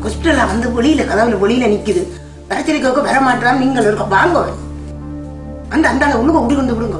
ஹாஸ்பிட்டல்ல வந்து வெளியில கதவுல வெளியில நிக்குது பிரச்சனை கேட்க வர மாட்டான் நீங்கள் இருக்க வாங்க அந்த அந்த உள்ளுக விடு வந்து விடுங்க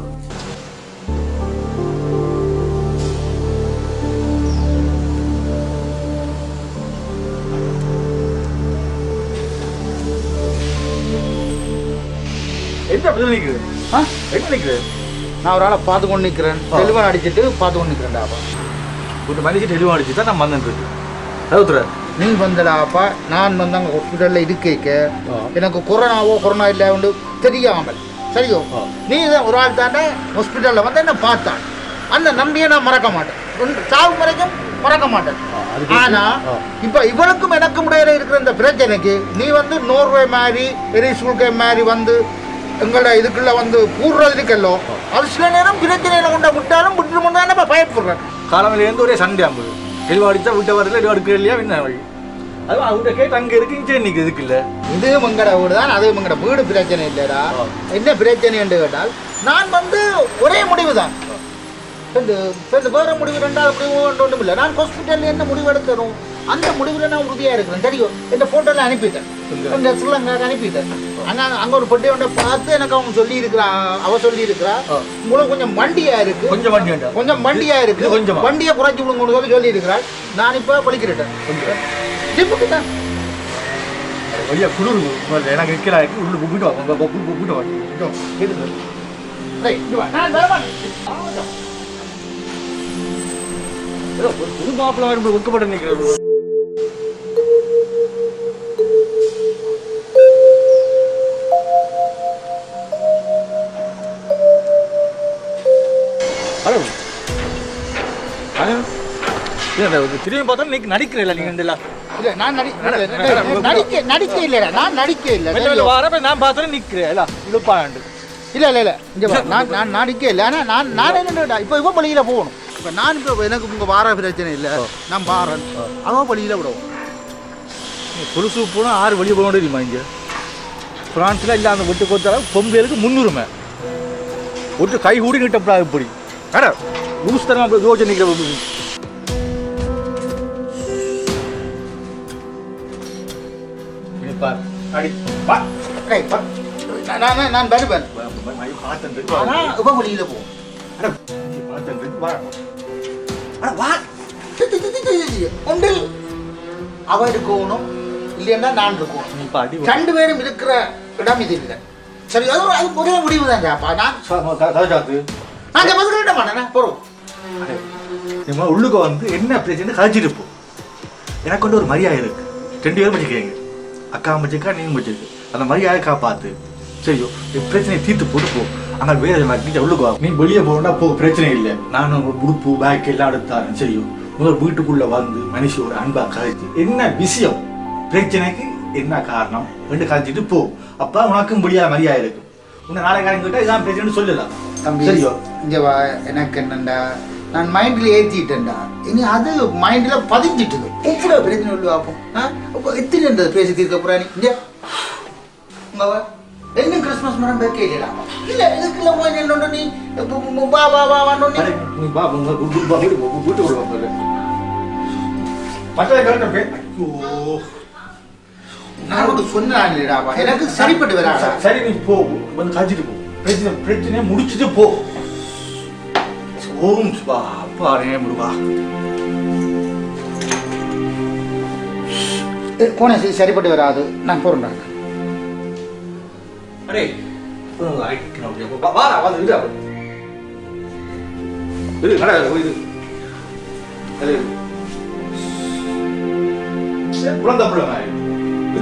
என்ன அப்படி நிக்குது ஆ? என்ன நிக்குது நான் ஒரு ஆளை பார்த்து கொண்டு நிற்கிறேன் செல்வன் அடிச்சிட்டு பார்த்து கொண்டு நிற்கிறேன்டாப்பா ஒரு மனுஷன் டெலிவரி அடிச்சு தான் நான் வந்துட்டு இருக்கு தவிர நீ வந்தடாப்பா நான் வந்து அங்கே ஹாஸ்பிட்டலில் இருக்க ஆ. எனக்கு கொரோனாவோ கொரோனா இல்லை உண்டு தெரியாமல் சரியோ ஆ. நீ தான் ஒரு ஆள் தானே ஹாஸ்பிட்டலில் வந்து என்ன பார்த்தான் அந்த நம்பியை நான் மறக்க மாட்டேன் உன் சாவு வரைக்கும் மறக்க மாட்டேன் ஆ, அதுக்கு ஆனா ஆ. இப்ப இவனுக்கும் எனக்கும் இடையில இருக்கிற இந்த பிரச்சனைக்கு நீ வந்து நோர்வே மாதிரி எரிசூல்கை மாதிரி வந்து எங்களோட இதுக்குள்ள வந்து கூடுறது இருக்கல்லோ அது சில நேரம் பிரச்சனையில கொண்ட விட்டாலும் விட்டு முன்னாடி பயப்படுறேன் காலமில இருந்து ஒரே சண்டை அம்பது டெலிவரி அடிச்சா விட்ட வரல டெலிவரி எடுக்க இல்லையா என்ன வழி அது அவங்க கேட்டு அங்க இருக்கு இங்கே நிக்கு இதுக்கு இல்ல இது மங்கட வீடு தான் அது மங்கட வீடு பிரச்சனை இல்லைடா ஆ. என்ன பிரச்சனை என்று கேட்டால் நான் வந்து ஒரே முடிவு தான் ரெண்டு ரெண்டு வேற முடிவு ரெண்டாவது முடிவு ஒன்று ஒன்றும் இல்லை நான் ஹாஸ்பிட்டலில் என்ன முடிவு எடுக்கணும் அந்த முடிவில் நான் உறுதியாக இருக்கிறேன் தெரியும் இந்த ஃபோட்டோவில் அனுப்பிட்டேன் எங்க? இந்த ஸ்ரீலங்காக்கு அனுப்பிட்டேன் ஆனால் அங்கே ஒரு பெட்டி ஒன்றை பார்த்து எனக்கு அவங்க சொல்லி இருக்கிறா அவ சொல்லி இருக்கிறா ஆ. உங்களுக்கு கொஞ்சம் மண்டியா இருக்கு கொஞ்சம் வண்டி வேண்டாம் கொஞ்சம் மண்டியா இருக்கு இது கொஞ்சமா? வண்டியை குறைச்சி விடுங்கன்னு சொல்லி சொல்லி இருக்கிறாள் நான் இப்போ படிக்கிறேன் ஜிப்புக்கு தான் ஐயா குளிர் எனக்கு இருக்கிறா உள்ள கூப்பிட்டு வா கூப்பிட்டு வா கேட்டு டேய், இங்க வா. நான் வரமாட்டேன். ஏதோ ஒரு புது மாப்பிள்ள வரும்போது ஒக்கப்பட்டு நிற்கிறது ஹலோ ஹலோ திரும்பி பார்த்தா நீங்க நடிக்கிறீல்ல நீங்க இந்த எல்லாம் இல்ல, நான் நடி- நடி- நடிக்க நடிக்க இல்லடா நான் நடிக்க இல்ல மெல்ல மெல்ல வரப்ப நான் பார்த்தா நிக்கிறேன் இல்ல இழுப்பாண்டு இல்ல இல்ல இல்ல இங்க வா. நான் நான் நடிக்க இல்ல ஆனா நான் நான் என்னடா இப்போ இவன் வழியில போகணும் இப்போ நான் இப்போ எனக்கு உங்க வார பிரச்சனை இல்ல நான் வாரன் அவன் வழியில விடுவோம் கொலுசு போனா ஆறு வெளியே போக தெரியுமா இங்க பிரான்ஸ்ல இல்ல அந்த வெட்டு கொத்தால பொம்பளைகளுக்கு முன்னுரிமை ஒட்டு கை கூடி கிட்டப்படாது இப்படி அட லூஸ் தரமா அப்படி யோசனை நிக்கிற நீ பார் அடி வா டேய், பா. நான் நான் நான் வருவேன் பார்த்தேன் ஆனா இவன் வழியில போகும் அட பார்த்தேன் வா ஆனா வா ஒன்றில் அவன் இருக்கணும் இல்லைன்னா நான் இருக்கணும் நீ பாட்டி ரெண்டு பேரும் இருக்கிற இடம் இது இல்லை சரி அது அது ஒரே முடிவு தான் அப்பா நான் கதாச்சாத்து நான் பதில்கிட்ட மாட்டேன் போறோம் நம்ம உள்ளுக்கு வந்து என்ன பிரச்சனை கழிச்சிட்டு போ எனக்கு வந்து ஒரு மரியாதை இருக்கு ரெண்டு பேரும் வச்சுக்கீங்க அக்கா வச்சுக்கா நீங்க வச்சிருக்கு அந்த மரியாதை காப்பாத்து சரியோ இந்த பிரச்சனையை தீர்த்து போட்டு போ அங்க வேற நீ உள்ளுக்கு வா நீ வெளியே போனா போ பிரச்சனை இல்லை நான் உங்க உடுப்பு பேக் எல்லாம் எடுத்தாரேன் சரியோ முதல் வீட்டுக்குள்ள வந்து மனுஷியோட அன்பா கழிச்சு என்ன விஷயம் பிரச்சனைக்கு என்ன காரணம் ரெண்டு கழிச்சிட்டு போ அப்ப உனக்கும் முடியாத மரியாதை இருக்கு உன்னை நாளை காலம் கேட்டா இதான் பிரச்சனைன்னு சொல்லலாம் தம்பி சரியோ இங்க வா எனக்கு என்னண்டா நான் மைண்ட்ல ஏத்திட்டேன்டா இனி அது மைண்ட்ல பதிஞ்சிட்டுது எவ்வளவு பிரச்சனை சொல்லு பார்ப்போம் ஆ? அப்போ எத்தனை இந்த பேசி தீர்க்க போறா நீ இங்க இங்க வா என்ன கிறிஸ்மஸ் மரம் பேக்கே இல்லடா இல்ல இதுக்குள்ள போய் என்னோட நீ பு- பு- வா வா வா வான்னு நீ அடே, நீ வா, உங்க வீட்டு- வீட்டு- வா, வீட்டு- வீட்டு- வீட்டுக்குள்ள வா முதல்ல. மற்றதை கரெக்டா பே- ஐயோ. நான் உனக்கு சொன்னேன் இல்லடா எனக்கு சரிப்பட்டு வராடா சரி நீ போ வந்து காய்ச்சிட்டு போ பிரச்சனை பிரச்சனையை முடிச்சிட்டு போ ஓம் சுபா அப்பா ரே முருகா போனே சரிப்பட்டு வராது நான் போறேன்டா அடே உனக்கு அடிக்கணும் அப்படியே. வா, வாடா, வந்து இரு அப்ப. இரு, நடா, இரு, இரு. அது இரு. சரி, குழந்தை பிள்ளை மாதிரி. இரு.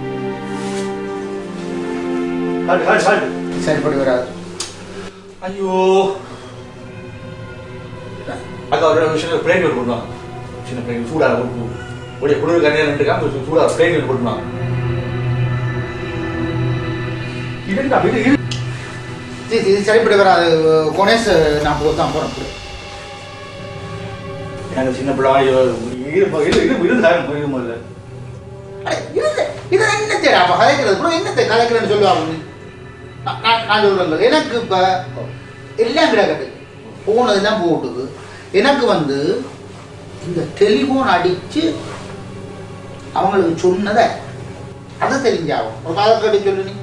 காட்டு, காட்டு, காட்டு. சரிப்பட்டு வராது ஐயோ அக்கா ஒரு விஷயம் பிளேட் கொண்டு வாங்க சின்ன பிளேட் சூடா ஒரு குளிர் கண்ணியா ரெண்டு காம சூடா பிளேட் கொண்டு வாங்க இதுண்டா இது இது இது இது சரிப்பட்டு வராது கொனேஷ் நான் போ தான் போறேன் எனக்கு சின்ன பிள்ளை இது இது இது இது சாயம் இது முதல்ல அட, இது இது என்ன தேடா அவ கதைக்கிறது ப்ரோ என்ன கதைக்கிறேன்னு சொல்லுவாங்க நீ. நான் நான் நான் சொல்றேன் எனக்கு இப்ப எல்லாம் கிடக்குது போனதெல்லாம் போட்டுது எனக்கு வந்து இந்த டெலிஃபோன் அடிச்சு அவங்களுக்கு சொன்னதை அதை தெரிஞ்சாகும் ஒரு காதை கேட்டு சொல்லு நீ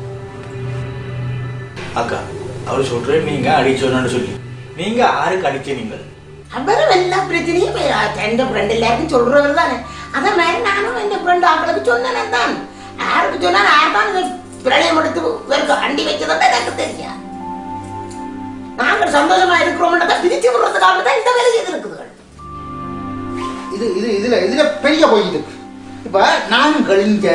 அக்கா அவர் சொல்றேன் நீங்க அடிச்சோன்னு சொல்லி நீங்க யாருக்கு அடிச்ச நீங்கள் அவரும் எல்லா பிரச்சனையும் எந்த ஃப்ரெண்ட் எல்லாருக்கும் சொல்றவர் தானே அதே மாதிரி நானும் எந்த ஃப்ரெண்ட் அவங்களுக்கு சொன்னேன் தான் யாருக்கு சொன்னா யார் தான் இந்த பிரளயம் எடுத்து வெறுக்க அண்டி வச்சதான் எனக்கு தெரியும் நாங்கள் சந்தோஷமா இருக்கிறோம்ன்றதை பிரிச்சு விடுறதுக்காக தான் இந்த வேலை செய்திருக்குது இது இது இதுல இதுல பெரிய போய் இருக்கு இப்ப நாங்கள் இங்க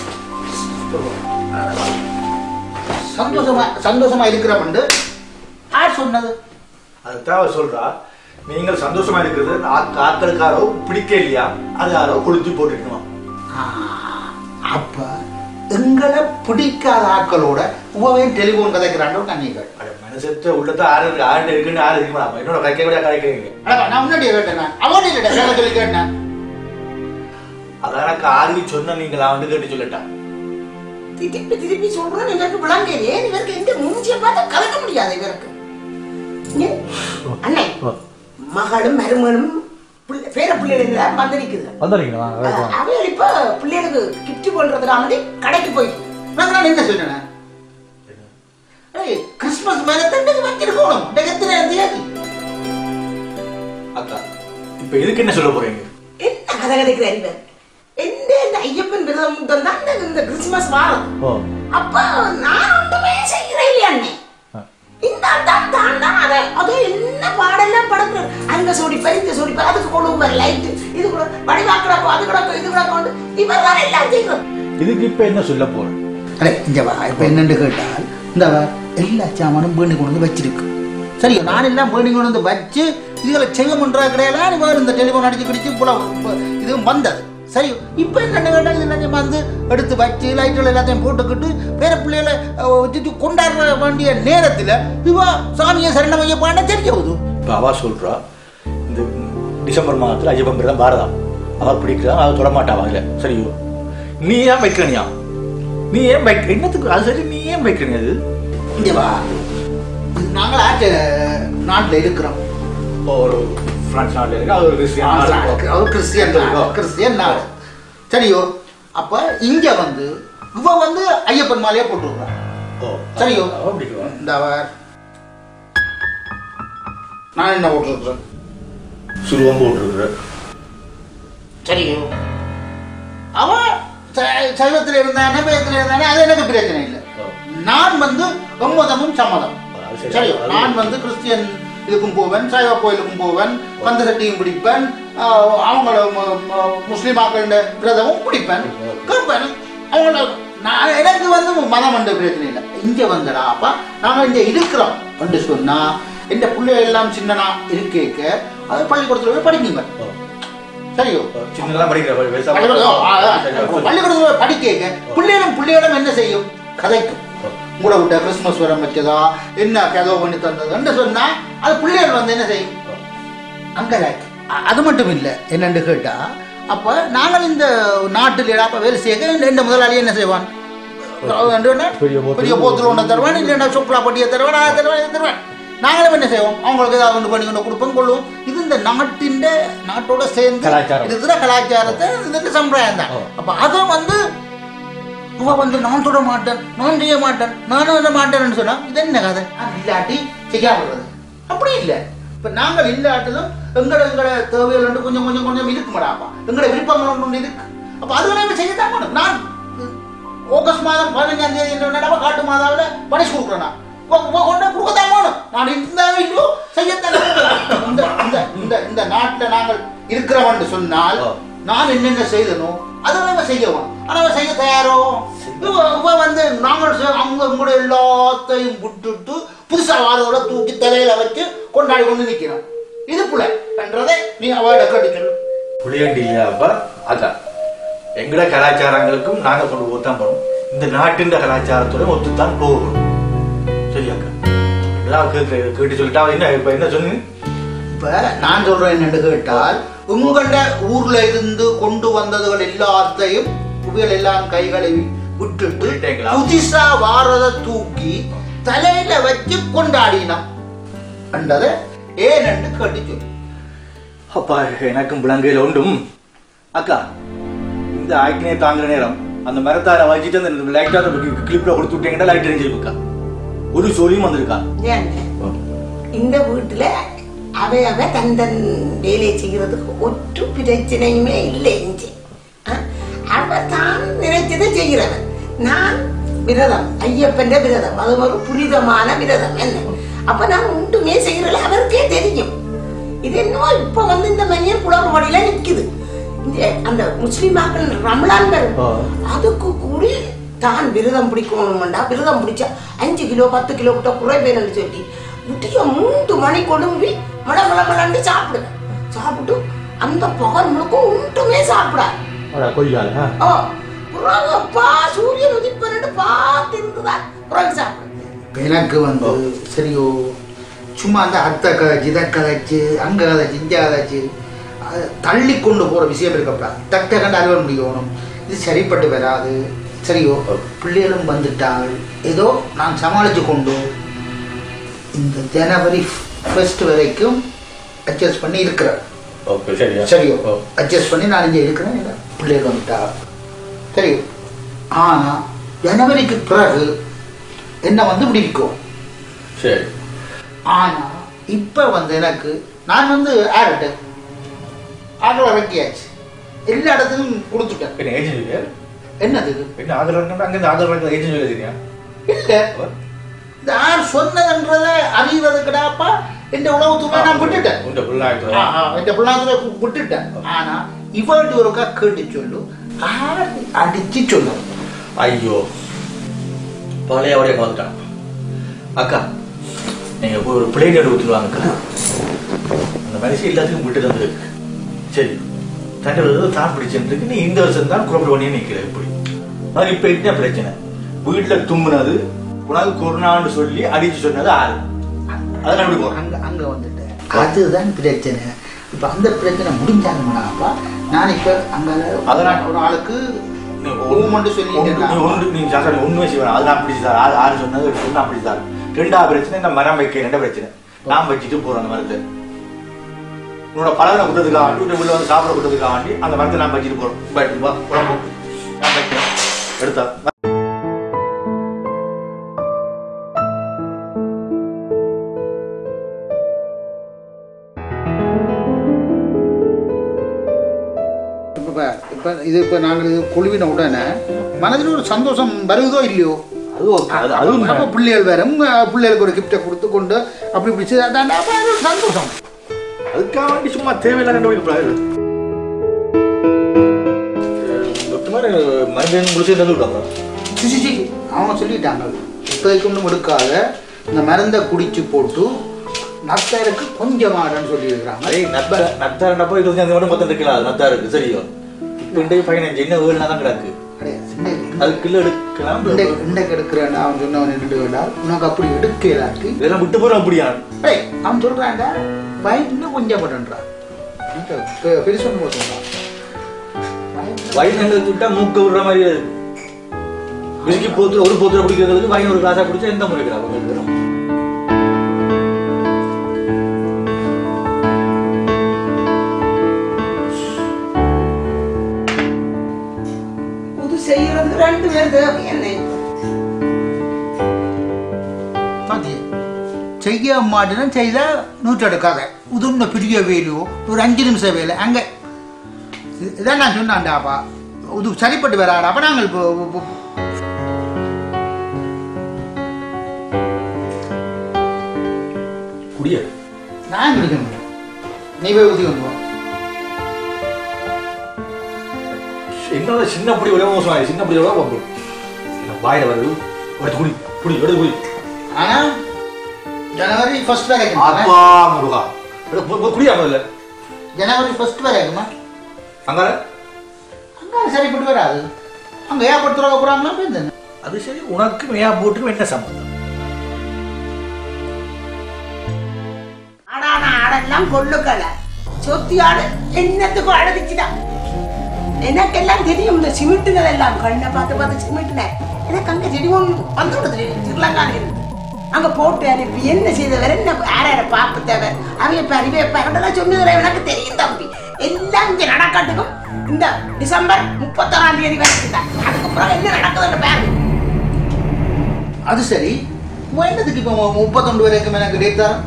சந்தோஷமா சந்தோஷமா இருக்கிறோம் யார் சொன்னது அதுதான் அவர் சொல்றா நீங்கள் சந்தோஷமா இருக்கிறது ஆக்க- ஆக்களுக்காரோ பிடிக்க இல்லையா அது யாரோ கொளுத்தி போட்டுக்கணும் ஆ, அப்ப எங்களை பிடிக்காத ஆட்களோட உபவையும் டெலிபோன் கதைக்கிறாண்டோ கண்ணிகள் அட மனசத்தை உள்ளத்தை ஆறு இருக்கு ஆறு இருக்குன்னு ஆறு இருக்கு என்னோட கரைக்க விட கரைக்கிறீங்க அடப்பா, நான் முன்னாடியே கேட்டேன் நான். அவன் இல்லடா வேலை சொல்லி கேட்டேன் அதான் எனக்கு ஆறு சொன்ன நீங்களா வந்து கேட்டு சொல்லட்டா திருப்பி திருப்பி சொல்றோம் இவருக்கு விளங்கலையே இவருக்கு எந்த மூஞ்சியை பார்த்து கலக்க முடியாது இவருக்கு ஏன்? அண்ணே மகளும் மருமகனும் பிள்ளை- பேர பிள்ளைகள் வந்திருக்குது வந்துடுறீங்களா அவள் இப்ப பிள்ளைகளுக்கு கிஃப்ட் பண்றதுக்காக வேண்டி கடைக்கு போயிட்டு நான் நான் என்ன சொன்னேன் ஏய் கிறிஸ்மஸ் மேல தண்டைக்கு வச்சிருக்கணும் எத்தனை தேதி அக்கா இப்ப இதுக்கு என்ன சொல்ல போறீங்க என்ன கதை கிடைக்கிறார் இவர் எந்த இந்த ஐயப்பன் விரதம் தான் இந்த- இந்த கிறிஸ்துமஸ் வாரம் ஓ அப்ப நான் ஒன்றுமே செய்கிறேன் இல்லையா அண்ணே இந்த தான் தான் தான் அதை அது என்ன பாடெல்லாம் படக்குறது அங்க சோடிப்பார் இந்த சோடிப்பார் அதுக்கு கொழுவர் லைட் இது கூட வடிவாக்கடக்கோ அது கிடக்கும் இது கிடக்கும் இவர் தான் எல்லாம் செய்கிறோம் இதுக்கு இப்ப என்ன சொல்ல போறேன் அடே இங்க வா இப்ப என்னன்னு கேட்டால் இந்த வா, எல்லா சாமானும் பேணி கொண்டு வந்து வச்சிருக்கு சரி நான் எல்லாம் பேணி கொண்டு வந்து வச்சு இதுகளை செய்ய முன்றா கிடையாது இவர் இந்த டெலிஃபோன் அடிச்சு கிடிச்சு புல இதுவும் வந்தது சரி இப்போ என்ன கேட்டால் இது எல்லாத்தையும் வந்து எடுத்து வச்சு லைட்டுகள் எல்லாத்தையும் போட்டுக்கிட்டு பேர பிள்ளைகளை அஹ், வச்சுட்டு கொண்டாட வேண்டிய நேரத்தில் இவா சாமியை சரணமைய பாண்ட தெரிய போகுது இப்ப அவ சொல்றா இந்த டிசம்பர் மாதத்துல ஐயப்பன் பிரதம் பாரதம் அவ பிடிக்கிறா அவ தொட மாட்டா அதுல சரியோ நீ ஏன் வைக்கிறனியா நீ ஏன் வைக்க என்னத்துக்கு அது சரி நீ ஏன் வைக்கிறீங்க அது இங்க வா இது நாங்கள் ஆற்று நாட்டில் இருக்கிறோம் ஒரு பிரான்ஸ் நாட்டில் இருக்கு அது ஒரு கிறிஸ்டியன் நாடு. அவர் கிறிஸ்டியன் நாடு. கிறிஸ்டியன் நாடு சரியோ அப்ப இங்க வந்து இவ வந்து ஐயப்பன் மாலையா போட்டுருக்கான் ஓ சரியோ அவ பிடிக்குவா இந்த அவர் நான் என்ன போட்டுருக்கிறேன் சுருவம் போட்டுருக்குற சரியோ அவ ச- சைவத்துல இருந்தானே பேயத்துல இருந்தானே அது எனக்கு பிரச்சனை இல்லை ஓ. நான் வந்து ஒம்மதமும் சம்மதம் அது சரி. சரியோ அது- நான் வந்து கிறிஸ்டியன் இதுக்கும் போவேன் சைவ கோயிலுக்கும் போவேன் கந்த சட்டியும் பிடிப்பேன் ஆஹ் அவங்கள மு- மு- முஸ்லிம் ஆக்கள விரதமும் பிடிப்பேன் கேட்பேன் அவங்கள நான் எனக்கு வந்து மதம் என்ற பிரச்சனை இல்லை இங்க வந்தடா அப்பா நாங்க இங்க இருக்கிறோம் என்று சொன்னா எந்த பிள்ளைகள் எல்லாம் சின்னனா இருக்கேக்க அது பள்ளிக்கூடத்துல போய் படிக்குங்க ஓ. சரியோ ஓ, சின்னதெல்லாம் படிக்கிற வயசா- பள்ளிக்கூடம் ஆ, ஆ, சரி, சரி. பள்ளிக்கூடத்துல போய் படிக்க பிள்ளைகளும் பிள்ளைகளும் என்ன செய்யும் கதைக்கும் உங்களை விட்ட கிறிஸ்துமஸ் வரம் வச்சதா என்ன கதவு பண்ணி தந்ததுன்னு சொன்னா அது பிள்ளைகள் வந்து என்ன செய்யும் அங்க அ- அது மட்டும் இல்லை என்னன்னு கேட்டா அப்ப நாங்கள் இந்த நாட்டில் அப்ப வேலை செய்ய இந்த முதலாளி என்ன செய்வான் பெரிய போத்தல். பெரிய போத்தல் ஒன்று தருவான் இல்லைன்னா சுப்லா பட்டியை தருவான் அதை தருவான் இதை தருவான் நாங்களும் என்ன செய்வோம் அவங்களுக்கு ஏதாவது ஒன்று பண்ணி கொண்டு கொடுப்போம் கொள்வோம் இது இந்த நாட்டின் நாட்டோட சேர்ந்து கலாச்சாரம். இருக்கிற கலாச்சாரத்தை இதுக்கு சம்பிரதாயம் தான் ஓ. அப்ப அதை வந்து இவ வந்து நான் தொட மாட்டேன் நான் செய்ய மாட்டேன் நானும் என்ன மாட்டேன்னு சொன்னா இது என்ன கதை அது இல்லாட்டி செய்யாம விடுறது அப்படி இல்லை இப்ப நாங்கள் இல்லாட்டதும் எங்கட எங்கட தேவைகள் வந்து கொஞ்சம் கொஞ்சம் கொஞ்சம் இருக்குமாடாப்பா எங்கட விருப்பங்கள் ஒன்று ஒன்று இருக்கு அப்ப அதுகளை நம்ம செய்யத்தான் வேணும் நான் ஆகஸ்ட் மாதம் பதினஞ்சாம் தேதி என்ன நடவ காட்டு மாதாவில் பணிச்சு கொடுக்குறேன் நான் கொ- கொ- கொண்டு கொடுக்கத்தான் வேணும் நான் இந்த இல்லையோ செய்யத்தான் வேணும். இந்த இந்த இந்த இந்த நாட்டில் நாங்கள் இருக்கிறவன் சொன்னால் ஓ. நான் என்னென்ன செய்தனோ அதை நம்ம செய்யணும் ஆனா அவன் செய்ய தயாரோ இவ இவ வந்து நாங்கள் செ- அவங்க கூட எல்லாத்தையும் விட்டுட்டு புதுசா வாரோட தூக்கி தலையில வச்சு கொண்டாடி கொண்டு நிக்கிறோம் இது புல என்றதை நீ அவட கேட்டு சொல்லு புளியண்டி இல்லையா அப்ப அக்கா எங்கட கலாச்சாரங்களுக்கும் நாங்க கொண்டு போத்தான் போறோம் இந்த நாட்டின் கலாச்சாரத்தோட ஒத்துத்தான் போகணும் சரி அக்கா எல்லாம் கேட்க கேட்டு சொல்லிட்டா அவ என்ன இப்ப என்ன சொன்னீங்க இப்ப நான் சொல்றேன் என்னன்னு கேட்டால் உங்களோட ஊர்ல இருந்து கொண்டு வந்ததுகள் எல்லாத்தையும் புவியல் எல்லாம் கைகளை விட்டுட்டு விட்டுட்டீங்களா? புதுசா வாரத தூக்கி தலையில வச்சு கொண்டாடினோம் என்றதை ஏனென்று கேட்டு சொல்லு அப்பா எனக்கும் விளங்கையில் உண்டும் அக்கா இந்த ஆக்கினே தாங்குற நேரம் அந்த மரத்தார வச்சுட்டு அந்த லைட்டாக கிளிப்ல கொடுத்து விட்டீங்கன்னா லைட் எரிஞ்சிருக்கா ஒரு சொல்லியும் வந்திருக்கா ஏன் இந்த வீட்டுல அவை அவை தன் தன் வேலையை செய்யறதுக்கு ஒற்று பிரச்சனையுமே இல்லை இஞ்சி அஹ், அவ தான் நினைச்சதை செய்கிறவன் நான் விரதம் ஐயப்பன் விரதம் அது ஒரு புனிதமான விரதம் என்ன அப்ப நான் ஒன்றுமே செய்யறல அவருக்கே தெரியும் இது என்னவோ இப்ப வந்து இந்த மனிதன் குளறுபடியில நிக்குது இந்த அந்த முஸ்லிமாக்கள் ரம்லான் வரும் ஆ. அதுக்கு கூடி தான் விரதம் பிடிக்கணும்டா விரதம் பிடிச்சா அஞ்சு கிலோ பத்து கிலோ கிட்ட குறைவேன்னு சொல்லி விட்டிய மூன்று மணி கொழும்பி மட மட மடண்டு சாப்பிடுவேன் சாப்பிட்டு அந்த பகல் முழுக்க ஒன்றுமே சாப்பிடாது கொய்யால ஓ பிறகு அப்பா சூரியன் உதிப்பன்னு பார்த்து இருந்துதான் பிறகு சாப்பிடு எனக்கு வந்து சரியோ சும்மா அந்த அத்தை கதைச்சு இதை கதைச்சு அங்க கதைச்சு இங்க கதைச்சு அது தள்ளி கொண்டு போற விஷயம் இருக்கப்படா டக் டக்குன்னு அறிவ முடியணும் இது சரிப்பட்டு வராது சரியோ பிள்ளைகளும் வந்துட்டால் ஏதோ நான் சமாளிச்சு கொண்டு இந்த ஜனவரி ஃபர்ஸ்ட் வரைக்கும் அட்ஜஸ்ட் பண்ணி இருக்கிறேன் ஓகே சரியா சரியோ அட்ஜஸ்ட் பண்ணி நான் இங்கே இருக்கிறேன் இல்லை பிள்ளைகள் வந்துட்டா சரியோ ஆனா ஜனவரிக்கு பிறகு என்ன வந்து விடுவிக்கும் சரி ஆனா இப்ப வந்து எனக்கு நான் வந்து ஆர்ட்டு ஆர்டர் இறக்கியாச்சு எல்லா இடத்துக்கும் கொடுத்துட்டேன் என்ன ஏஜென்ட் என்னது இது என்ன ஆதரவு அங்கே ஆதரவு ஏஜென்ட் வேலை தெரியா இல்ல இந்த யார் சொன்னதுன்றத அறிவதுக்குடாப்பா இந்த உலகத்துக்கு நான் விட்டுட்டேன் உண்ட புள்ளாயிட்டு ஆ, ஆ, இந்த பிள்ளாத்துல விட்டுட்டேன் ஆனா இவர்கிட்ட ஒருக்கா கேட்டு சொல்லு ஆறு அடிச்சு சொல்லு ஐயோ பழைய அவடைய பார்த்துட்டான் அக்கா நீங்க போய் ஒரு பிளேன் எடுத்து ஊற்றுவாங்க அக்கா அந்த மனுஷன் எல்லாத்துக்கும் விட்டு தந்துருக்கு சரி தண்டை தான் பிடிச்சிருக்கு நீ இந்த வருஷம் தான் குழப்பம் பண்ணி நிற்கிற இப்படி அது இப்ப என்ன பிரச்சனை வீட்டுல தும்புனது உனக்கு கொரோனான்னு சொல்லி அடிச்சு சொன்னது ஆறு அதெல்லாம் எப்படி போறேன் அங்க அங்க வந்துட்டேன் அதுதான் பிரச்சனை இப்ப அந்த பிரச்சனை முடிஞ்சாங்கன்னாப்பா நான் இப்ப அங்க அதெல்லாம் ஒரு ஆளுக்கு நீ ஊமண்டு ஒன்று- நீ சொல்லிட்டு ஒன்று நீ சாக்கடை ஒண்ணுமே செய்வேன் அதெல்லாம் அப்படி சார் ஆறு ஆறு சொன்னது சொன்னா அப்படி சார் ரெண்டாவது பிரச்சனை இந்த மரம் வைக்க ரெண்ட பிரச்சனை நான் வச்சுட்டு போறேன் அந்த மரத்தை உன்னோட பழகின கூட்டத்துக்காக வேண்டி உள்ள வந்து சாப்பிட கூட்டத்துக்காக வேண்டி அந்த மரத்தை நான் வச்சுட்டு போறோம் பட் வா உடம்பு நான் வைக்கிறேன் எடுத்தா இப்ப பார், இப்ப இது இப்ப நாங்கள் இது குழுவின உடனே மனதில் ஒரு சந்தோஷம் வருவதோ இல்லையோ அது ஓகே அது அதுவும் அப்ப பிள்ளைகள் வேற உங்க பிள்ளைகளுக்கு ஒரு கிஃப்டை கொடுத்து கொண்டு அப்படி இப்படி செய்து அதான் அப்ப அது ஒரு சந்தோஷம் அதுக்காக வேண்டி சும்மா தேவையில்லை கண்டுபிடிக்க கூடாது டாக்டர் மாதிரி மருந்து முடிச்சு தந்து விட்டாங்க சி, சி, சி. அவங்க சொல்லிட்டாங்க இப்போதைக்கு ஒன்றும் எடுக்காத இந்த மருந்தை குடிச்சு போட்டு நத்தருக்கு கொஞ்சம் ஆடன்னு சொல்லியிருக்கிறாங்க அதே நத்தா நத்தாருண்டப்போ இருபத்தஞ்சு மட்டும் பத்தொன்று கிலோ அது நத்தா இருக்கு சரியோ இப்போ இன்றைக்கு பதினஞ்சு என்ன ஏழு தான் கிடக்கு அடே, சின்ன- அது கிலோ எடுக்கலாம் இண்டை- இண்டைக்கு எடுக்கிறேன்னா அவன் சொன்னவன் நின்று வேண்டாம் உனக்கு அப்படி எடுக்கலாட்டி இதெல்லாம் விட்டு போற அப்படியா ஏய் அவன் சொல்றான்டா பையன் இன்னும் கொஞ்சம் போட்டுன்றான் பெருசு ஒன்று போட்டுன்றான் வயிறு நல்ல விட்டா மூக்க விடுற மாதிரி இருக்கு விரிக்கி போத்துல ஒரு போத்துல குடிக்கிறது வந்து வயிறு ஒரு கிளாஸா குடிச்சா எந்த முறைக்கிறாங்க புது செய்யறது ரெண்டு பேர் தேவை என்ன பாத்தி செய்ய மாட்டேன்னு செய்தா நூற்றெடுக்காத உதுண்ண பெரிய வேலையோ ஒரு அஞ்சு நிமிஷம் வேலை அங்க இது- இதான் நான் சொன்னான்டாப்பா இது சரிப்பட்டு வராடா அப்ப நாங்கள் இப்போ இப்போ- குடிய நான் குடிக்கணும் நீ போய் ஊற்றி கொண்டு வா என்னோட சின்ன புடி விட மோசம் சின்ன புடி விட பம்பு வாயில வருது எடுத்து குடி குடி எடுத்து குடி ஆனா ஜனவரி ஃபர்ஸ்ட் வரைக்கும் அப்பா முருகா எடுத்து போ- போ- குடியா முதல்ல ஜனவரி ஃபர்ஸ்ட் வரைக்குமா அங்கார அங்க சரிப்பட்டு வராது அங்க ஏற்படுத்த துறக்க போறாங்களா போய் அது சரி உனக்கு ஏன் போட்டுக்கும் என்ன சம்பந்தம் ஆடான ஆடெல்லாம் கொள்ளுக்கல சொத்தி ஆடு என்னத்துக்கும் அழகுச்சுதான் எனக்கெல்லாம் தெரியும் இந்த சிமிட்டுனதெல்லாம் கண்ணை பார்த்து பார்த்து சிமிட்டுனேன் எனக்கு அங்க செடி ஒன்று வந்து விடுது ஸ்ரீலங்கால இருந்து அங்க போட்டு அனுப்பி என்ன செய்தவர் என்ன யார யார பார்ப்பு தேவை அவைய அறிவே பரண்டெல்லாம் சொன்னதுல எனக்கு தெரியும் தம்பி எல்லாம் இங்க நடக்கட்டுக்கும் இந்த டிசம்பர் முப்பத்தொறாம் தேதி வரைக்கும் தான் அதுக்கப்புறம் என்ன நடக்குதுன்னு பாருங்க அது சரி என்னதுக்கு இப்போ முப்பத்தொண்டு வரைக்கும் எனக்கு டேட் தரேன்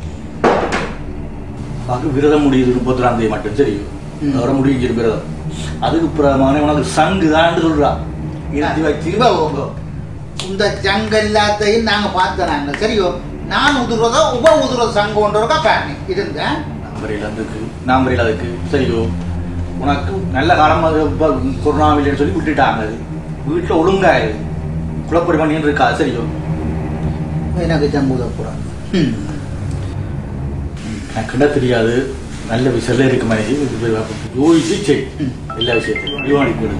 அது விரதம் முடியுது முப்பத்தொராம் தேதி மட்டும் சரி ம். அதோட முடிஞ்சிரு விரதம் அதுக்கு பிரமான உனக்கு சங்கு தான் சொல்றா இருத்தி வச்சு இவ உங்க- இந்த ஜங்க எல்லாத்தையும் நாங்க பார்த்தனாங்க சரியோ நான் உதுறதோ உப உதுறத சங்கம்ன்றக்கா பேரணி இருந்தேன் நம்பரையில் அதுக்கு நம்பரையில் அதுக்கு சரியோ உனக்கு நல்ல காலம் அது இப்ப கொரோனாவில்லைன்னு சொல்லி விட்டுட்டாங்க அது வீட்டில் ஒழுங்காயிரு குழப்படி பண்ணின்னு இருக்கா சரியோ எனக்கு ஜம்புதப்புறம் ம் எனக்கு என்ன தெரியாது நல்ல விஷயம் இருக்கு மாதிரி யோசிச்சு செய் எல்லா விஷயத்தையும் யோனிக்கு விடு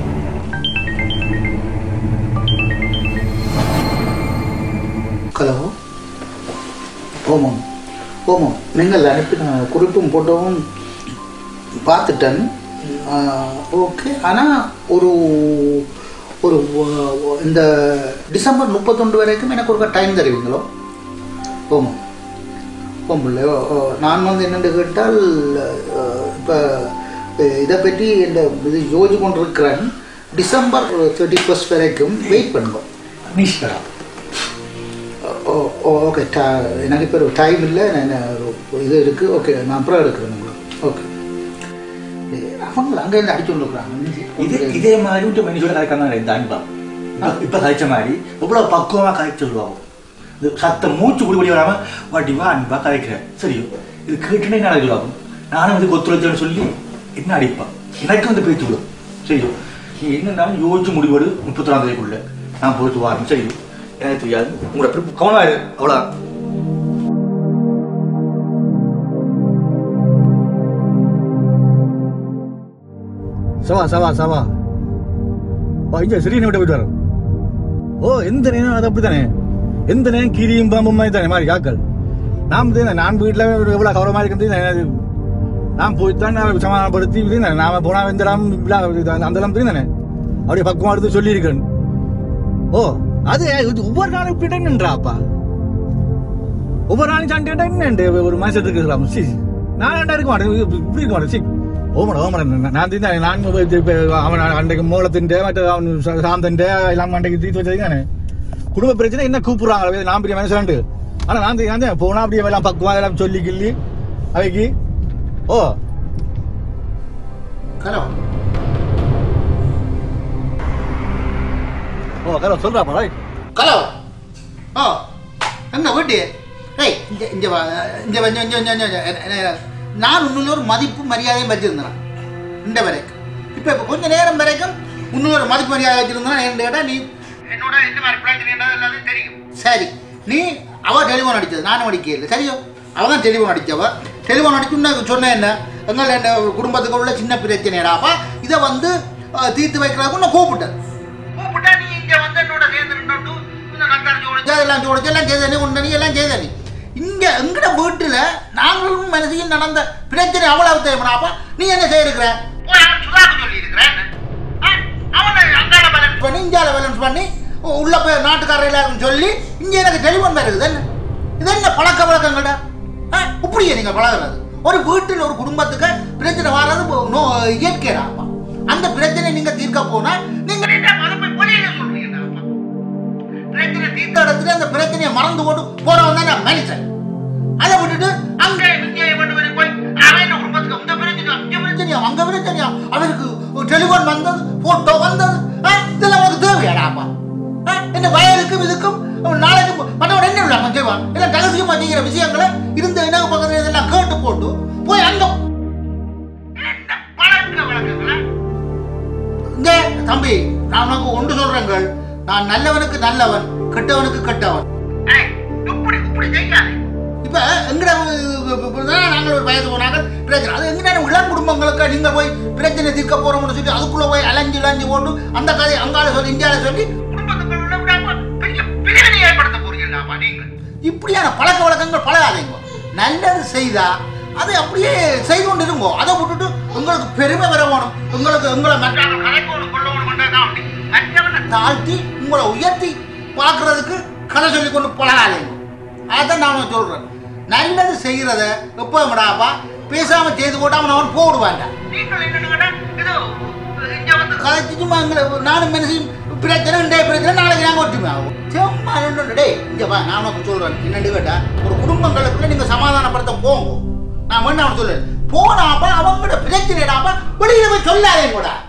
ஹலோ ஓமம் ஓமம் நீங்கள் அனுப்பின குறிப்பும் போட்டோவும் பார்த்துட்டேன் ஓகே ஆனால் ஒரு ஒரு ஒ- இந்த டிசம்பர் முப்பத்தொன்று வரைக்கும் எனக்கு ஒரு டைம் தருவீங்களோ ஓமம் ஓமில்ல நான் வந்து என்னென்னு கேட்டால் இப்போ இதை பற்றி இந்த இது யோசி கொண்டிருக்கிறேன் டிசம்பர் தேர்ட்டி ஃபஸ்ட் வரைக்கும் வெயிட் பண்ணுவோம் நிஷ்கரா ஓ ஓ ஓகே டா எனக்கு இப்போ ஒரு டைம் இல்லை நான் ஒரு இது இருக்குது ஓகே நான் அப்புறம் எடுக்கிறேன் உங்களுக்கு ஓகே அவங்க அங்கேருந்து அடிச்சு இது கொண்டிருக்கிறாங்க இதே மாதிரி விட்டு மனுஷோட கதைக்கான இந்த அன்பா இப்ப- இப்ப கதைச்ச மாதிரி எவ்வளவு பக்குவமா கதைச்சு சொல்லுவாங்க இது சத்தம் மூச்சு குடி குடி வராம வாட்டிவா அன்பா கதைக்கிறேன் சரியோ இது கேட்டுனே என்ன சொல்லுவாங்க நானும் இதுக்கு ஒத்துழைச்சேன்னு சொல்லி என்ன அடிப்பான் எனக்கு வந்து பேச்சு விடும் சரியோ நீ என்னன்னாலும் யோசிச்சு முடிவோடு முப்பத்தொராம் தேதிக்குள்ள நான் போயிட்டு வரேன் சரியோ எனக்கு தெரியாது உங்களோட பிறப்பு கவனமா இரு அவ்வளவுதான் சவா சவா சவா இங்க சிறியனை விட்டு போயிட்டு வரோம் ஓ எந்த நேரம் அது அப்படித்தானே எந்த நேரம் கீரியும் பாம்பும் மாதிரி தானே மாதிரி காக்கள் நாம் தான் நான் வீட்டில் எவ்வளோ கவரமாக இருக்கிறது நான் போய் தான் நான் சமாதானப்படுத்தி இது தானே நாம போனா வெந்தலாம் அந்த எல்லாம் தானே அப்படியே பக்குவம் எடுத்து சொல்லியிருக்கேன் ஓ அது இது ஒவ்வொரு நாளும் இப்படி என்னன்றாப்பா ஒவ்வொரு நாளும் சண்டை என்னண்டு ஒரு மாசத்துக்கு இருக்கலாம் சி நான் ஏன்டா இருக்க மாட்டேன் இப்படி இருக்க மாட்டேன் சி ஓமன ஓமன நான் தின்னா நான் இப்ப அவன் அன்றைக்கு மூலத்தின் மற்ற அவன் சாந்தன் எல்லாம் அன்றைக்கு தீர்த்து வச்சது தானே குடும்ப பிரச்சனை என்ன கூப்பிடுறாங்க நான் பெரிய மனுஷன்ட்டு ஆனா நான் தெ- நான் தான் போனா அப்படியே எல்லாம் பக்குவா எல்லாம் சொல்லி கிள்ளி அவைக்கு ஓ ஹலோ ஓ கரோ சொல்றாப்பா ரைட் ஹலோ ஓ எங்க வீட்டு ஏய் இங்க இங்க வா இங்க வா, இங்க இங்க இங்க இங்க என்ன- என்ன- நான் உன்னுள்ள ஒரு மதிப்பு மரியாதையும் வச்சிருந்தேன் இந்த வரைக்கும் இப்போ இப்போ கொஞ்ச நேரம் வரைக்கும் உன்னுள்ள ஒரு மதிப்பு மரியாதை வச்சிருந்தா என்ன கேட்டால் நீ என்னோட இந்த மாதிரி பிரச்சனை எல்லாத்தையும் தெரியும் சரி நீ அவ டெலிஃபோன் அடிச்சது நானும் அடிக்கல சரியோ அவ தான் டெலிஃபோன் அடிச்சவ டெலிஃபோன் அடிச்சுன்னு சொன்னேன் என்ன எங்கள் என்ன குடும்பத்துக்கு உள்ள சின்ன பிரச்சனைடாப்பா இதை வந்து அஹ், தீர்த்து வைக்கிறதுக்கு நான் கூப்பிட்டேன் கூப்பிட்டா நீ இங்க வந்து என்னோட சேர்ந்து நின்று இந்த நட்டார் ஜோடிச்சு அதெல்லாம் ஜோடிச்சு எல்லாம் செய்தனி உண்டனி எல்லாம் செய்தனி இங்க எங்கட வீட்டுல நாங்களும் மனசையும் நடந்த பிரச்சனை அவ்வளவு தேவைப்படாப்பா நீ என்ன செய்யிருக்கிற சுதாக்கு சொல்லி இருக்கிறேன் அவனை அங்கால பேலன்ஸ் பண்ணி இங்கால பேலன்ஸ் பண்ணி உ- உள்ள போய் நாட்டுக்காரர் எல்லாருக்கும் சொல்லி இங்க எனக்கு டெலிஃபோன் இருக்குது என்ன இது என்ன பழக்க வழக்கங்கள்டா ஆ, இப்படியே நீங்க பழகுறது ஒரு வீட்டில் ஒரு குடும்பத்துக்கு பிரச்சனை வர்றது போ- நோ இயற்கையாப்பா அந்த பிரச்சனை நீங்க தீர்க்க போனா நீங்க என்ன மதப்பை வெளியில சொல்றீங்கடாப்பா பிரச்சனை தீர்த்த இடத்துல அந்த பிரச்சனையை மறந்து போட்டு போறவன் தான் நான் மனுஷன் அதை விட்டுட்டு அங்க இங்கே கொண்டு போய் போய் அவன் என்ன குடும்பத்துக்கு இந்த பிரச்சனையா இங்க பிரச்சனையா அங்க பிரச்சனையா அவருக்கு டெலிஃபோன் வந்தது போட்டோ வந்தது ஆ, இதெல்லாம் உனக்கு தேவையாடாப்பா ஆ, என்ன வயலுக்கும் இதுக்கும் அவன் நாளைக்கு மற்றவன் என்ன இல்லாம செய்வான் இல்லை ரகசியமா செய்கிற விஷயங்களை இருந்த இனவு பக்கத்துல இதெல்லாம் கேட்டு போட்டு போய் அங்க என்ன பழக்க வழக்கங்களா இங்க தம்பி நான் உனக்கு ஒன்று சொல்றேங்கள் நான் நல்லவனுக்கு நல்லவன் கெட்டவனுக்கு கெட்டவன் இப்படி இப்படி செய்யாதே இப்ப எங்கட நாங்கள் ஒரு வயது போனாங்க பிரச்சனை அது எங்கட இளம் குடும்பங்களுக்கு நீங்க போய் பிரச்சனை தீர்க்க போறோம்னு சொல்லி அதுக்குள்ள போய் அலைஞ்சு இளைஞ்சு போட்டு அந்த கதை அங்கால சொல்லி இந்தியால சொல்லி குடும்பத்துக்குள்ள விடாம பெரிய பிரிவினை ஏற்படுத்த போறீங்களாமா நீங்கள் இப்படியான பழக்க வழக்கங்கள் பழகாதீங்க நல்லது செய்தா அதை அப்படியே செய்து கொண்டு இருங்கோ அதை விட்டுட்டு உங்களுக்கு பெருமை வர வேணும் உங்களுக்கு உங்களை மற்றவர்கள் கலைக்கணும் கொள்ளணும் மற்றவனை தாழ்த்தி உங்களை உயர்த்தி பார்க்கறதுக்கு கதை சொல்லி கொண்டு பழகாதீங்க அதான் நான் சொல்றேன் நல்லது செய்யறத எப்போ விடாப்பா பேசாம செய்து போட்டாம அவன் போடுவான்டா கதைச்சு சும்மா எங்களை நானும் மனசு பிரச்சனை டே பிரச்சனை நாளைக்கு நாங்கள் ஒற்றுமை ஆகும் சும்மா நின்று டே இங்க வா நான் உனக்கு சொல்றேன் என்னண்டு கேட்டா ஒரு குடும்பங்களுக்குள்ள நீங்க சமாதானப்படுத்த போங்க நான் வேண்டாம் அவன் சொல்லுறேன் போனாப்பா அவங்களோட பிரச்சனைடாப்பா வெளியில போய் சொல்லாதே கூட